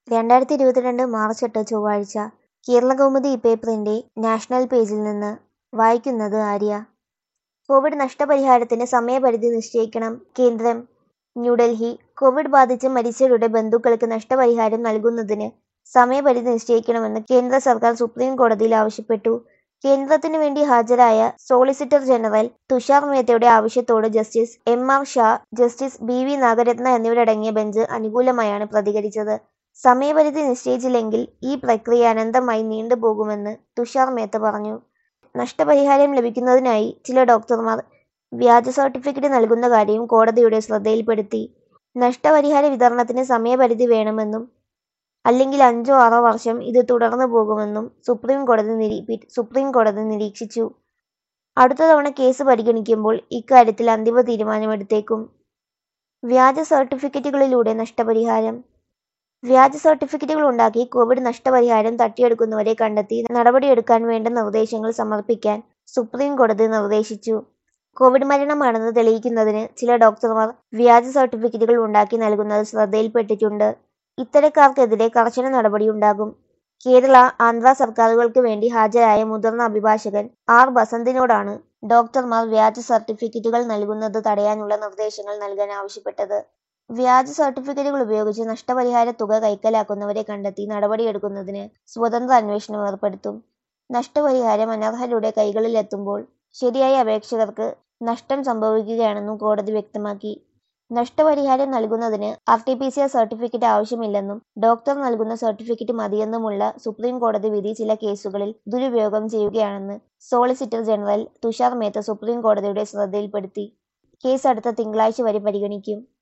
രണ്ടായിരത്തി ഇരുപത്തിരണ്ട് മാർച്ച് എട്ട് ചൊവ്വാഴ്ച കേരളകൗമുദി പേപ്പറിന്റെ നാഷണൽ പേജിൽ നിന്ന് വായിക്കുന്നത് ആര്യ കോവിഡ് നഷ്ടപരിഹാരത്തിന് സമയപരിധി നിശ്ചയിക്കണം കേന്ദ്രം ന്യൂഡൽഹി കോവിഡ് ബാധിച്ച് മരിച്ചവരുടെ ബന്ധുക്കൾക്ക് നഷ്ടപരിഹാരം നൽകുന്നതിന് സമയപരിധി നിശ്ചയിക്കണമെന്ന് കേന്ദ്ര സർക്കാർ സുപ്രീം കോടതിയിൽ ആവശ്യപ്പെട്ടു കേന്ദ്രത്തിനു വേണ്ടി ഹാജരായ സോളിസിറ്റർ ജനറൽ തുഷാർ മേത്തയുടെ ആവശ്യത്തോട് justice M R Shah justice B V Nagarathna എന്നിവരടങ്ങിയ ബെഞ്ച് അനുകൂലമായാണ് പ്രതികരിച്ചത് സമയപരിധി നിശ്ചയിച്ചില്ലെങ്കിൽ ഈ പ്രക്രിയ അനന്തമായി നീണ്ടുപോകുമെന്ന് തുഷാർ മേത്ത പറഞ്ഞു നഷ്ടപരിഹാരം ലഭിക്കുന്നതിനായി ചില ഡോക്ടർമാർ വ്യാജ സർട്ടിഫിക്കറ്റ് നൽകുന്ന കാര്യം കോടതിയുടെ ശ്രദ്ധയിൽപ്പെടുത്തി നഷ്ടപരിഹാര വിതരണത്തിന് സമയപരിധി വേണമെന്നും അല്ലെങ്കിൽ അഞ്ചോ ആറോ വർഷം ഇത് തുടർന്നു പോകുമെന്നും സുപ്രീം കോടതി നിരീ സുപ്രീം കോടതി നിരീക്ഷിച്ചു അടുത്ത തവണ കേസ് പരിഗണിക്കുമ്പോൾ ഇക്കാര്യത്തിൽ അന്തിമ തീരുമാനമെടുത്തേക്കും വ്യാജ സർട്ടിഫിക്കറ്റുകളിലൂടെ നഷ്ടപരിഹാരം വ്യാജ സർട്ടിഫിക്കറ്റുകൾ ഉണ്ടാക്കി കോവിഡ് നഷ്ടപരിഹാരം തട്ടിയെടുക്കുന്നവരെ കണ്ടെത്തി നടപടിയെടുക്കാൻ വേണ്ട നിർദ്ദേശങ്ങൾ സമർപ്പിക്കാൻ സുപ്രീം കോടതി നിർദ്ദേശിച്ചു കോവിഡ് മരണമാണെന്ന് തെളിയിക്കുന്നതിന് ചില ഡോക്ടർമാർ വ്യാജ സർട്ടിഫിക്കറ്റുകൾ ഉണ്ടാക്കി നൽകുന്നത് ശ്രദ്ധയിൽപ്പെട്ടിട്ടുണ്ട് ഇത്തരക്കാർക്കെതിരെ കർശന നടപടിയുണ്ടാകും കേരള ആന്ധ്ര സർക്കാരുകൾക്ക് വേണ്ടി ഹാജരായ മുതിർന്ന അഭിഭാഷകൻ ആർ ബസന്തിനോടാണ് ഡോക്ടർമാർ വ്യാജ സർട്ടിഫിക്കറ്റുകൾ നൽകുന്നത് തടയാനുള്ള നിർദ്ദേശങ്ങൾ നൽകാൻ ആവശ്യപ്പെട്ടത് വ്യാജ സർട്ടിഫിക്കറ്റുകൾ ഉപയോഗിച്ച് നഷ്ടപരിഹാര തുക കൈക്കലാക്കുന്നവരെ കണ്ടെത്തി നടപടിയെടുക്കുന്നതിന് സ്വതന്ത്ര അന്വേഷണം ഏർപ്പെടുത്തും നഷ്ടപരിഹാരം അനർഹരുടെ കൈകളിലെത്തുമ്പോൾ ശരിയായ അപേക്ഷകർക്ക് നഷ്ടം സംഭവിക്കുകയാണെന്നും കോടതി വ്യക്തമാക്കി നഷ്ടപരിഹാരം നൽകുന്നതിന് R T P C R certificate ആവശ്യമില്ലെന്നും ഡോക്ടർ നൽകുന്ന സർട്ടിഫിക്കറ്റ് മതിയെന്നുമുള്ള സുപ്രീം കോടതി വിധി ചില കേസുകളിൽ ദുരുപയോഗം ചെയ്യുകയാണെന്ന് solicitor general Tushar Mehta supreme കോടതിയുടെ ശ്രദ്ധയിൽപ്പെടുത്തി കേസ് അടുത്ത തിങ്കളാഴ്ച വരെ പരിഗണിക്കും